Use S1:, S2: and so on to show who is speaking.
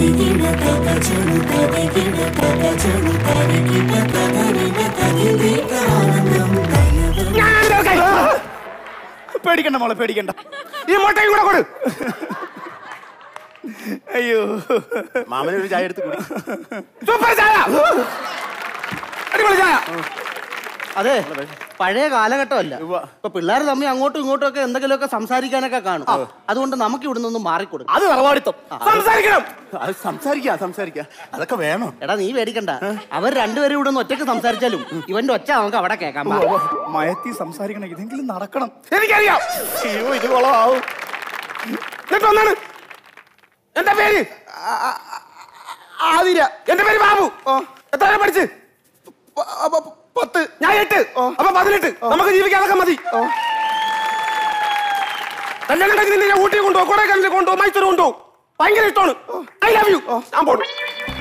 S1: പേടിക്കണ്ട മോളെ പേടിക്കണ്ട ഈ മുട്ടയും കൂടെ കൊടു അയ്യോ
S2: മാമന് ഒരു ചായ എടുത്ത് കുടി
S1: സൂപ്പർ ചായ അടിപൊളി ചായ
S3: അതെ പഴയ കാലഘട്ടമല്ല ഇപ്പൊ പിള്ളേർ തമ്മിൽ അങ്ങോട്ടും ഇങ്ങോട്ടും ഒക്കെ എന്തെങ്കിലുമൊക്കെ സംസാരിക്കാനൊക്കെ കാണും അതുകൊണ്ട് നമുക്ക് ഇവിടെ നിന്ന് മാറിക്കൊടുക്കും
S1: അത് തറവാടിത്തം സംസാരിക്കണം
S2: അത് സംസാരിക്കാം സംസാരിക്കാം അതൊക്കെ വേണം
S3: എടാ നീ പേടിക്കണ്ട അവർ രണ്ടുപേരും ഇവിടെ നിന്ന് ഒറ്റയ്ക്ക് സംസാരിച്ചാലും ഇവന്റെ ഒച്ച നമുക്ക് അവിടെ കേൾക്കാം വാ.
S1: മയത്തി സംസാരിക്കണം ഇതെങ്കിലും നടക്കണം എനിക്കറിയാം അയ്യോ ഇത് കൊളമാവും എന്നിട്ട് ഒന്നാണ് എന്താ പേര് ആതിര എന്റെ പേര് ബാബു എത്ര വരെ പഠിച്ച് പത്ത് ഞാൻ എട്ട് അപ്പൊ പതിനെട്ട് നമുക്ക് ജീവിക്കാൻ അതൊക്കെ മതി കല്യാണം കഴിഞ്ഞ് നിന്നെ ഞാൻ ഊട്ടി കൊണ്ടുപോകും കൊടൈക്കനാലിൽ കൊണ്ടുപോകും മൈസൂർ കൊണ്ടുപോകും ഭയങ്കര ഇഷ്ടമാണ് ഐ ലവ് യു ഞാൻ പോണു